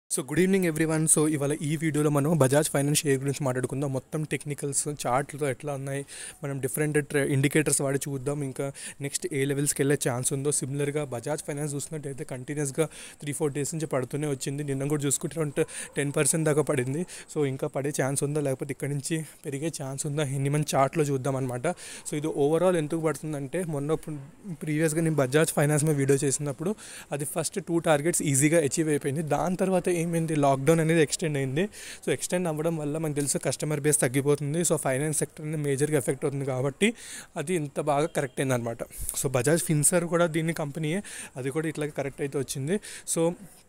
so good evening everyone so ఇవాళ ఈ వీడియోలో మనం బజాజ్ ఫైనాన్స్ షేర్ గురించి మాట్లాడుకుందాం మొత్తం టెక్నికల్స్ చార్ట్లు ఎట్లా ఉన్నాయి మనం డిఫరెంట్ ఇండికేటర్స్ వాడి చూద్దాం ఇంకా నెక్స్ట్ ఏ లెవెల్స్కి వెళ్ళే ఛాన్స్ ఉందో సిమిలర్గా బజాజ్ ఫైనాన్స్ చూసినట్టయితే కంటిన్యూస్గా త్రీ ఫోర్ డేస్ నుంచి పడుతూనే వచ్చింది నిన్న కూడా చూసుకుంటే అరౌండ్ టెన్ పర్సెంట్ దాకా పడింది సో ఇంకా పడే ఛాన్స్ ఉందా లేకపోతే ఇక్కడ నుంచి పెరిగే ఛాన్స్ ఉందా ఎన్ని మంది చార్ట్లో చూద్దాం అనమాట సో ఇది ఓవరాల్ ఎందుకు పడుతుందంటే మొన్న ప్రీవియస్గా నేను బజాజ్ ఫైనాన్స్ మీద వీడియో చేసినప్పుడు అది ఫస్ట్ టూ టార్గెట్స్ ఈజీగా అచీవ్ అయిపోయింది దాని తర్వాత ఏమైంది లాక్డౌన్ అనేది ఎక్స్టెండ్ అయింది సో ఎక్స్టెండ్ అవ్వడం వల్ల మనకు తెలుసు కస్టమర్ బేస్ తగ్గిపోతుంది సో ఫైనాన్స్ సెక్టర్ అనేది మేజర్గా ఎఫెక్ట్ అవుతుంది కాబట్టి అది ఇంత బాగా కరెక్ట్ అయింది అనమాట సో బజాజ్ ఫిన్సర్ కూడా దీన్ని కంపెనీయే అది కూడా ఇట్లాగే కరెక్ట్ అయితే వచ్చింది సో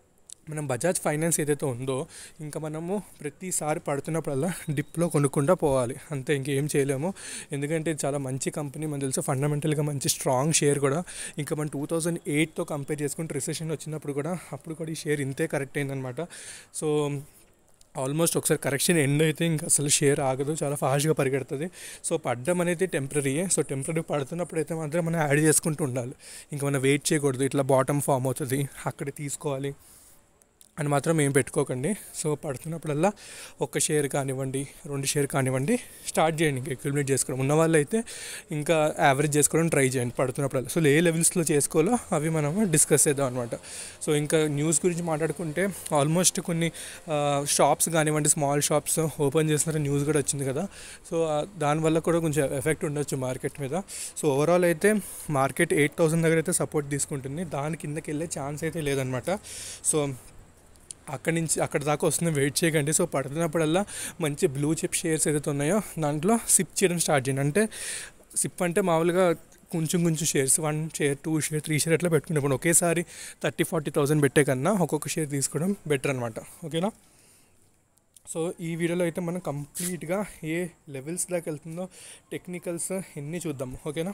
మనం బజాజ్ ఫైనాన్స్ ఏదైతే ఉందో ఇంకా మనము ప్రతిసారి పడుతున్నప్పుడల్లా డిప్లో కొనుక్కుంటా పోవాలి అంతే ఇంకేం చేయలేము ఎందుకంటే ఇది చాలా మంచి కంపెనీ మనకు తెలుసు ఫండమెంటల్గా మంచి స్ట్రాంగ్ షేర్ కూడా ఇంకా మనం టూ థౌజండ్ ఎయిట్తో కంపేర్ చేసుకుంటే రిసెషన్ వచ్చినప్పుడు కూడా అప్పుడు కూడా ఈ షేర్ ఇంతే కరెక్ట్ అయిందనమాట సో ఆల్మోస్ట్ ఒకసారి కరెక్షన్ ఎండ్ అయితే ఇంకా అసలు షేర్ ఆగదు చాలా ఫాస్ట్గా పరిగెడుతుంది సో పడ్డం అనేది టెంపరీయే సో టెంపరీ పడుతున్నప్పుడు అయితే మాత్రం మనం యాడ్ చేసుకుంటూ ఉండాలి ఇంకా మనం వెయిట్ చేయకూడదు ఇట్లా బాటమ్ ఫామ్ అవుతుంది అక్కడ తీసుకోవాలి అని మాత్రం ఏం పెట్టుకోకండి సో పడుతున్నప్పుడల్లా ఒక్క షేర్ కానివ్వండి రెండు షేర్ కానివ్వండి స్టార్ట్ చేయండి ఇంకా ఎక్విప్మెంట్ చేసుకోవడం ఉన్న వాళ్ళు అయితే ఇంకా యావరేజ్ చేసుకోవడం ట్రై చేయండి పడుతున్నప్పుడల్లా సో ఏ లెవెల్స్లో చేసుకోవాలో అవి మనం డిస్కస్ చేద్దాం అనమాట సో ఇంకా న్యూస్ గురించి మాట్లాడుకుంటే ఆల్మోస్ట్ కొన్ని షాప్స్ కానివ్వండి స్మాల్ షాప్స్ ఓపెన్ చేసిన న్యూస్ కూడా వచ్చింది కదా సో దానివల్ల కూడా కొంచెం ఎఫెక్ట్ ఉండొచ్చు మార్కెట్ మీద సో ఓవరాల్ అయితే మార్కెట్ ఎయిట్ థౌసండ్ దగ్గర అయితే సపోర్ట్ తీసుకుంటుంది దాని కిందకి వెళ్ళే ఛాన్స్ అయితే లేదనమాట సో అక్కడి నుంచి అక్కడ దాకా వస్తుంది వెయిట్ చేయకండి సో పడుతున్నప్పుడల్లా మంచి బ్లూ చిప్ షేర్స్ ఏదైతే ఉన్నాయో దాంట్లో సిప్ చేయడం స్టార్ట్ చేయండి అంటే సిప్ అంటే మామూలుగా కొంచెం కొంచెం shares one share two share three share అట్లా పెట్టుకునేప్పుడు ఒకేసారి థర్టీ ఫార్టీ థౌసండ్ పెట్టే కన్నా ఒక్కొక్క షేర్ తీసుకోవడం బెటర్ అనమాట ఓకేనా సో ఈ వీడియోలో అయితే మనం కంప్లీట్గా ఏ లెవెల్స్ దాకా వెళ్తుందో టెక్నికల్స్ ఎన్ని చూద్దాం ఓకేనా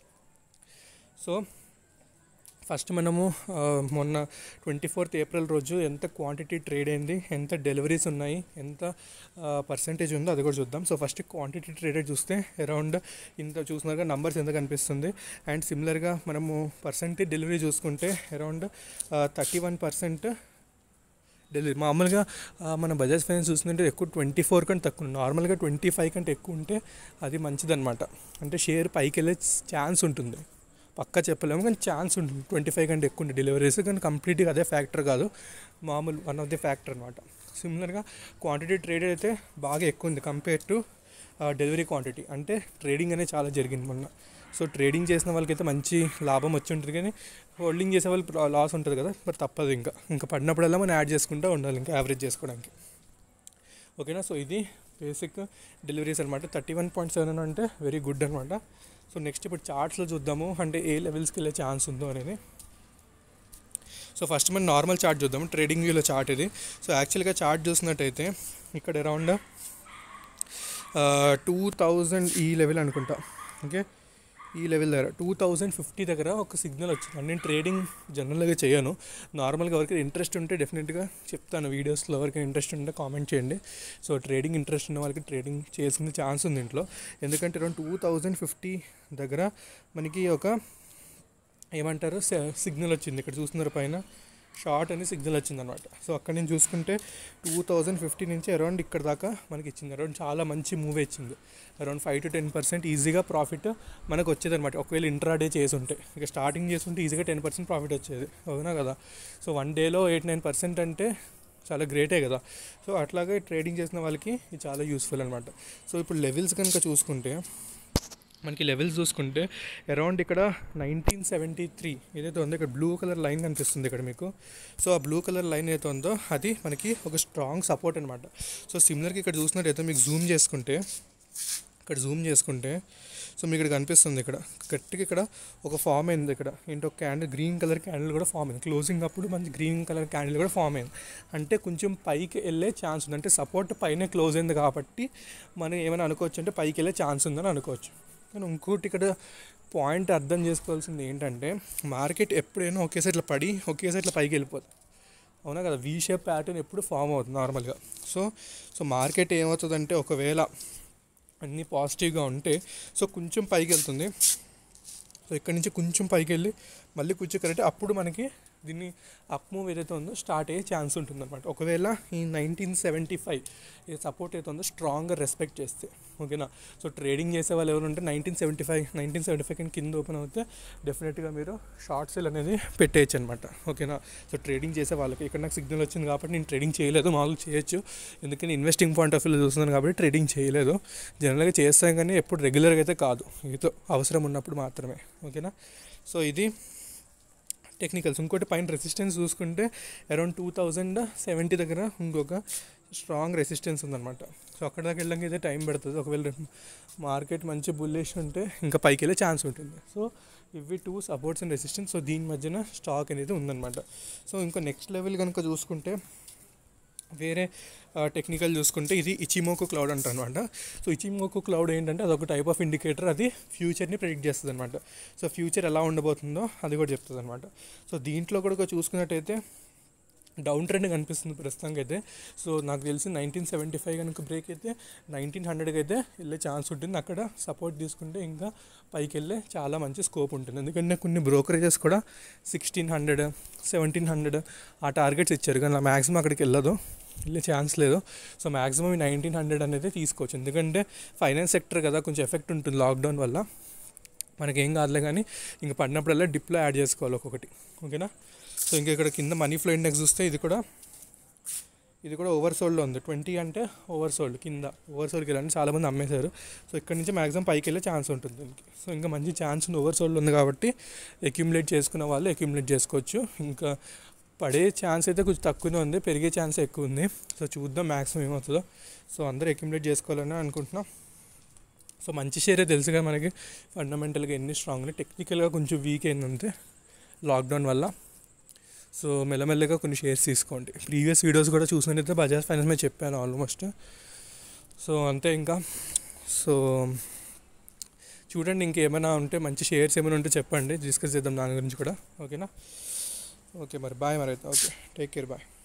సో ఫస్ట్ మనము మొన్న ట్వంటీ ఫోర్త్ ఏప్రిల్ రోజు ఎంత క్వాంటిటీ ట్రేడ్ అయింది ఎంత డెలివరీస్ ఉన్నాయి ఎంత పర్సంటేజ్ ఉందో అది కూడా చూద్దాం సో ఫస్ట్ క్వాంటిటీ ట్రేడెడ్ చూస్తే అరౌండ్ ఇంత చూసినాక నంబర్స్ ఎంత కనిపిస్తుంది అండ్ సిమిలర్గా మనము పర్సంటేజ్ డెలివరీ చూసుకుంటే around thirty one percent delivery మామూలుగా మన బజాజ్ ఫైనాన్స్ చూస్తుంటే ఎక్కువ ట్వంటీ ఫోర్ కంటే తక్కువ నార్మల్గా ట్వంటీ ఫైవ్ కంటే ఎక్కువ ఉంటే అది మంచిదన్నమాట అంటే షేర్ పైకి వెళ్ళే ఛాన్స్ ఉంటుంది పక్కా చెప్పలేము కానీ ఛాన్స్ ఉంటుంది ట్వంటీ ఫైవ్ కంటే ఎక్కువ ఉంది డెలివరీస్ కానీ కంప్లీట్గా అదే ఫ్యాక్టర్ కాదు మామూలు వన్ ఆఫ్ ది ఫ్యాక్టర్ అనమాట సిమిలర్గా క్వాంటిటీ ట్రేడ్ అయితే బాగా ఎక్కువ ఉంది కంపేర్ టు డెలివరీ క్వాంటిటీ అంటే ట్రేడింగ్ అనేది చాలా జరిగింది మొన్న సో ట్రేడింగ్ చేసిన వాళ్ళకైతే మంచి లాభం వచ్చి ఉంటుంది కానీ హోల్డింగ్ చేసే వాళ్ళు లాస్ ఉంటుంది కదా బట్ తప్పదు ఇంకా ఇంకా పడినప్పుడల్లా మనం యాడ్ చేసుకుంటూ ఉండాలి ఇంకా యావరేజ్ చేసుకోవడానికి ఓకేనా సో ఇది బేసిక్ డెలివరీస్ అనమాట థర్టీ వన్ పాయింట్ సెవెన్ అంటే వెరీ గుడ్ అనమాట సో నెక్స్ట్ ఇప్పుడు చార్ట్స్లో చూద్దాము అంటే ఏ లెవెల్స్కి వెళ్ళే ఛాన్స్ ఉందో అనేది సో ఫస్ట్ మనం నార్మల్ చార్ట్ చూద్దాము ట్రేడింగ్ వ్యూలో చార్ట్ ఇది సో యాక్చువల్గా చార్ట్ చూసినట్టయితే ఇక్కడ అరౌండ్ టూ థౌజండ్ ఈ లెవెల్ అనుకుంటా ఓకే ఈ లెవెల్ దగ్గర టూ థౌజండ్ ఫిఫ్టీ దగ్గర ఒక సిగ్నల్ వచ్చింది నేను ట్రేడింగ్ జనరల్గా చేయను నార్మల్గా ఎవరికి ఇంట్రెస్ట్ ఉంటే డెఫినెట్గా చెప్తాను వీడియోస్లో ఎవరికి ఇంట్రెస్ట్ ఉంటే కామెంట్ చేయండి సో ట్రేడింగ్ ఇంట్రెస్ట్ ఉన్న వాళ్ళకి ట్రేడింగ్ చేసుకునే ఛాన్స్ ఉంది ఇంట్లో ఎందుకంటే అరౌండ్ టూ థౌజండ్ ఫిఫ్టీ దగ్గర మనకి ఒక ఏమంటారు సిగ్నల్ వచ్చింది ఇక్కడ చూస్తున్నారు పైన షార్ట్ అని సిగ్నల్ వచ్చింది అనమాట సో అక్కడ నుంచి చూసుకుంటే టూ థౌజండ్ ఫిఫ్టీ నుంచి అరౌండ్ ఇక్కడ దాకా మనకి ఇచ్చింది అరౌండ్ చాలా మంచి మూవ్ ఇచ్చింది around five to ten percent ఈజీగా ప్రాఫిట్ మనకు వచ్చేది అనమాట ఒకవేళ ఇంట్రాడే చేసి ఉంటే ఇక స్టార్టింగ్ చేస్తుంటే ఈజీగా టెన్ పర్సెంట్ ప్రాఫిట్ వచ్చేది అవునా కదా సో వన్ డేలో ఎయిట్ నైన్ పర్సెంట్ అంటే చాలా గ్రేటే కదా సో అట్లాగే ట్రేడింగ్ చేసిన వాళ్ళకి ఇది చాలా యూస్ఫుల్ అనమాట సో ఇప్పుడు లెవెల్స్ కనుక చూసుకుంటే మనకి లెవెల్స్ చూసుకుంటే అరౌండ్ ఇక్కడ నైన్టీన్ సెవెంటీ త్రీ ఏదైతే ఉందో ఇక్కడ బ్లూ కలర్ లైన్ కనిపిస్తుంది ఇక్కడ మీకు సో ఆ బ్లూ కలర్ లైన్ ఏదైతే ఉందో అది మనకి ఒక స్ట్రాంగ్ సపోర్ట్ అనమాట సో సిమిలర్గా ఇక్కడ చూసినట్టయితే మీకు జూమ్ చేసుకుంటే ఇక్కడ జూమ్ చేసుకుంటే సో మీకు ఇక్కడ కనిపిస్తుంది ఇక్కడ గట్టిగా ఇక్కడ ఒక ఫామ్ అయింది ఇక్కడ ఏంటో క్యాండిల్ గ్రీన్ కలర్ క్యాండిల్ కూడా ఫామ్ అయింది క్లోజింగ్ అప్పుడు మంచి గ్రీన్ కలర్ క్యాండిల్ కూడా ఫామ్ అయింది అంటే కొంచెం పైకి వెళ్ళే ఛాన్స్ ఉంది అంటే సపోర్ట్ పైన క్లోజ్ అయింది కాబట్టి మనం ఏమైనా అనుకోవచ్చు అంటే పైకి వెళ్ళే ఛాన్స్ ఉందని అనుకోవచ్చు కానీ ఇంకోటి ఇక్కడ పాయింట్ అర్థం చేసుకోవాల్సింది ఏంటంటే మార్కెట్ ఎప్పుడైనా ఒకేసారి ఇట్లా పడి ఒకేసారి ఇట్లా పైకి వెళ్ళిపోతుంది అవునా కదా వీ షేప్ ప్యాటర్న్ ఎప్పుడు ఫామ్ అవుతుంది నార్మల్గా సో సో మార్కెట్ ఏమవుతుందంటే ఒకవేళ అన్నీ పాజిటివ్గా ఉంటే సో కొంచెం పైకి వెళ్తుంది సో ఇక్కడ నుంచి కొంచెం పైకి వెళ్ళి మళ్ళీ కొంచెం కరెక్ట్ అప్పుడు మనకి దీన్ని అప్ మూవ్ ఏదైతే ఉందో స్టార్ట్ అయ్యే ఛాన్స్ ఉంటుందన్నమాట ఒకవేళ ఈ నైన్టీన్ సెవెంటీ ఫైవ్ ఏ సపోర్ట్ అయితే ఉందో స్ట్రాంగ్గా రెస్పెక్ట్ చేస్తే ఓకేనా సో ట్రేడింగ్ చేసే వాళ్ళు ఎవరు ఉంటే nineteen seventy five nineteen seventy five కింద ఓపెన్ అవుతే డెఫినెట్గా మీరు షార్ట్ సేల్ అనేది పెట్టేయచ్చు అనమాట ఓకేనా సో ట్రేడింగ్ చేసే వాళ్ళకి ఇక్కడ నాకు సిగ్నల్ వచ్చింది కాబట్టి నేను ట్రేడింగ్ చేయలేదు మామూలుగా చేయొచ్చు ఎందుకంటే ఇన్వెస్టింగ్ పాయింట్ ఆఫ్ వ్యూలో చూస్తున్నాను కాబట్టి ట్రేడింగ్ చేయలేదు జనరల్గా చేస్తాం కానీ ఎప్పుడు రెగ్యులర్గా అయితే కాదు ఏదో అవసరం ఉన్నప్పుడు మాత్రమే ఓకేనా సో ఇది టెక్నికల్స్ ఇంకోటి పైన రెసిస్టెన్స్ చూసుకుంటే అరౌండ్ టూ థౌజండ్ సెవెంటీ దగ్గర ఇంకొక స్ట్రాంగ్ రెసిస్టెన్స్ ఉందన్నమాట సో అక్కడ దాకా వెళ్ళడానికి అయితే టైం పడుతుంది ఒకవేళ మార్కెట్ మంచి బుల్లిష్ ఉంటే ఇంకా పైకి వెళ్ళే ఛాన్స్ ఉంటుంది సో ఇవి two supports and resistance so దీని మధ్యన స్టాక్ అనేది ఉందన్నమాట సో ఇంకా నెక్స్ట్ లెవెల్ కనుక చూసుకుంటే వేరే టెక్నికల్ చూసుకుంటే ఇది ఇచిమోకో క్లౌడ్ అంటారు అనమాట సో ఇచిమోకో క్లౌడ్ ఏంటంటే అదొక టైప్ ఆఫ్ ఇండికేటర్ అది ఫ్యూచర్ని ప్రిడిక్ట్ చేస్తుంది అనమాట సో ఫ్యూచర్ ఎలా ఉండబోతుందో అది కూడా చెప్తుంది అనమాట సో దీంట్లో కూడా చూసుకున్నట్టయితే డౌన్ ట్రెండ్ కనిపిస్తుంది ప్రస్తుతానికి అయితే సో నాకు తెలిసి నైన్టీన్ సెవెంటీ ఫైవ్ కనుక బ్రేక్ అయితే నైన్టీన్ హండ్రెడ్కి అయితే వెళ్ళే ఛాన్స్ ఉంటుంది అక్కడ సపోర్ట్ తీసుకుంటే ఇంకా పైకి వెళ్ళే చాలా మంచి స్కోప్ ఉంటుంది ఎందుకంటే కొన్ని బ్రోకరేజెస్ కూడా సిక్స్టీన్ హండ్రెడ్ సెవెంటీన్ హండ్రెడ్ ఆ టార్గెట్స్ ఇచ్చారు కానీ మ్యాక్సిమం అక్కడికి వెళ్ళదు వెళ్ళే ఛాన్స్ లేదు సో మ్యాక్సిమం ఈ నైన్టీన్ హండ్రెడ్ అనేది తీసుకోవచ్చు ఎందుకంటే ఫైనాన్స్ సెక్టర్ కదా కొంచెం ఎఫెక్ట్ ఉంటుంది లాక్డౌన్ వల్ల మనకేం కాదులే కానీ ఇంక పడినప్పుడల్లా డిప్లో యాడ్ చేసుకోవాలి ఒక్కొక్కటి ఓకేనా సో ఇంకా ఇక్కడ కింద మనీ ఫ్లో ఇండెక్స్ చూస్తే ఇది కూడా ఇది కూడా ఓవర్ సోల్డ్లో ఉంది ట్వంటీ అంటే ఓవర్ సోల్డ్ కింద ఓవర్ సోల్డ్కి వెళ్ళాలని చాలామంది అమ్మేశారు సో ఇక్కడ నుంచి మ్యాక్సిమం పైకి వెళ్ళే ఛాన్స్ ఉంటుంది దీనికి సో ఇంకా మంచి ఛాన్స్ ఉంది ఓవర్ సోల్డ్ ఉంది కాబట్టి అక్యుములేట్ చేసుకున్న వాళ్ళు అక్యుములేట్ చేసుకోవచ్చు ఇంకా పడే ఛాన్స్ అయితే కొంచెం తక్కువనే ఉంది పెరిగే ఛాన్స్ ఎక్కువ ఉంది సో చూద్దాం మ్యాక్సిమం ఏమవుతుందో సో అందరూ అక్యుములేట్ చేసుకోవాలని అనుకుంటున్నాం సో మంచి షేరే తెలుసుగా మనకి ఫండమెంటల్గా ఎన్ని స్ట్రాంగ్ ఉన్నాయి టెక్నికల్గా కొంచెం వీక్ అయిందంతే లాక్డౌన్ వల్ల సో మెల్లమెల్లగా కొన్ని షేర్స్ తీసుకోండి ప్రీవియస్ వీడియోస్ కూడా చూసినట్టయితే బజాజ్ ఫైనాన్స్ మీద చెప్పాను ఆల్మోస్ట్ సో అంతే ఇంకా సో చూడండి ఇంకేమైనా ఉంటే మంచి షేర్స్ ఏమైనా ఉంటే చెప్పండి డిస్కస్ చేద్దాం దాని గురించి కూడా ఓకేనా ఓకే మరి బాయ్ మరి అయితే ఓకే టేక్ కేర్ బాయ్